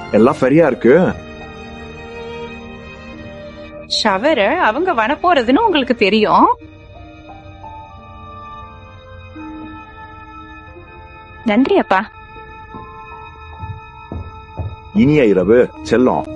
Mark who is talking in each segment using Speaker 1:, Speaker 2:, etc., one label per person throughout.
Speaker 1: எல்லாம் சரியா இருக்கு
Speaker 2: ஷவர அவங்க வரப்போறதுன்னு உங்களுக்கு தெரியும் நன்றி அப்பா
Speaker 1: இனிய இரவு செல்லம்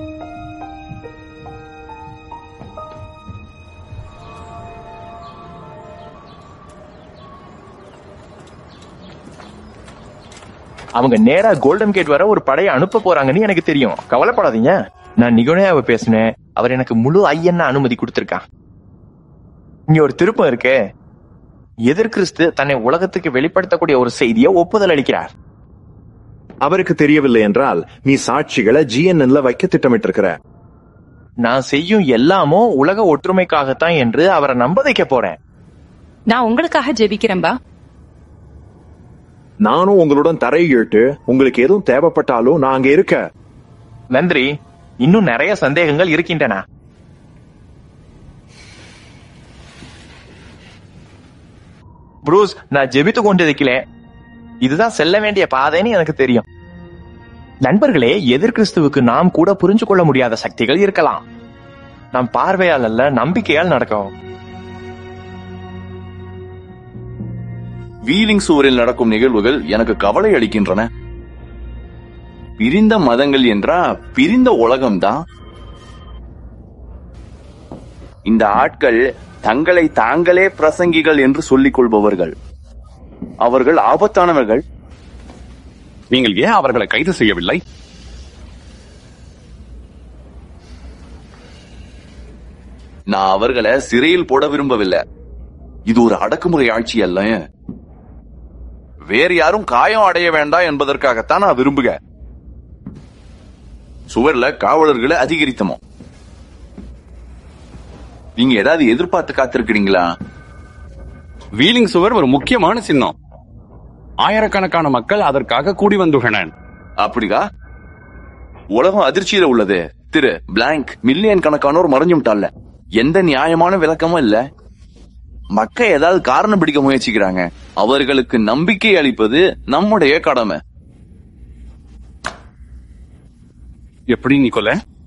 Speaker 3: அவங்க நேரா கோல்டன் கேட் வர ஒரு படையை அனுப்ப போறாங்கன்னு எனக்கு தெரியும் கவலைப்படாதீங்க நான் நிகுணையாவை பேசினேன் அவர் எனக்கு முழு ஐயன்ன அனுமதி கொடுத்திருக்கா இங்க ஒரு திருப்பம் இருக்கு எதிர்கிறிஸ்து தன்னை உலகத்துக்கு வெளிப்படுத்தக்கூடிய ஒரு செய்தியை ஒப்புதல் அளிக்கிறார்
Speaker 1: அவருக்கு தெரியவில்லை என்றால் நீ சாட்சிகளை ஜிஎன்என்ல வைக்க திட்டமிட்டிருக்கிற
Speaker 3: நான் செய்யும் எல்லாமும் உலக ஒற்றுமைக்காகத்தான் என்று அவரை நம்ப வைக்க போறேன்
Speaker 2: நான் உங்களுக்காக ஜெபிக்கிறேன்பா
Speaker 1: நானும் உங்களுடன் தரையிட்டு உங்களுக்கு எதுவும் தேவைப்பட்டாலும் நான் அங்க இருக்க
Speaker 3: நன்றி இன்னும் நிறைய சந்தேகங்கள் இருக்கின்றன ப்ரூஸ் நான் ஜெபித்து கொண்டிருக்கிறேன் இதுதான் செல்ல வேண்டிய பாதைன்னு எனக்கு தெரியும் நண்பர்களே எதிர் கிறிஸ்துவுக்கு நாம் கூட புரிஞ்சு கொள்ள முடியாத சக்திகள் இருக்கலாம் நம் பார்வையால் அல்ல நம்பிக்கையால் நடக்கும்
Speaker 4: வீலிங் சுவரில் நடக்கும் நிகழ்வுகள் எனக்கு கவலை அளிக்கின்றன பிரிந்த மதங்கள் என்றா பிரிந்த உலகம்தான் இந்த ஆட்கள் தங்களை தாங்களே பிரசங்கிகள் என்று சொல்லிக் கொள்பவர்கள் அவர்கள் ஆபத்தானவர்கள்
Speaker 5: நீங்கள் ஏன் அவர்களை கைது செய்யவில்லை
Speaker 4: நான் அவர்களை சிறையில் போட விரும்பவில்லை இது ஒரு அடக்குமுறை ஆட்சி அல்ல வேறு யாரும் காயம் அடைய வேண்டாம் என்பதற்காகத்தான் நான் விரும்புக சுவர்ல காவலர்களை அதிகரித்தமோ நீங்க ஏதாவது எதிர்பார்த்து காத்திருக்கிறீங்களா
Speaker 5: வீலிங் சுவர் ஒரு முக்கியமான சின்னம் ஆயிரக்கணக்கான மக்கள் அதற்காக கூடி வந்துள்ளனர்
Speaker 4: அப்படியா உலகம் அதிர்ச்சியில உள்ளது திரு பிளாங்க் மில்லியன் கணக்கானோர் மறைஞ்சுட்டால எந்த நியாயமான விளக்கமும் இல்ல மக்க ஏதாவது காரணம் பிடிக்க முயற்சிக்கிறாங்க அவர்களுக்கு நம்பிக்கை அளிப்பது நம்முடைய கடமை
Speaker 5: எப்படி நிக்கோல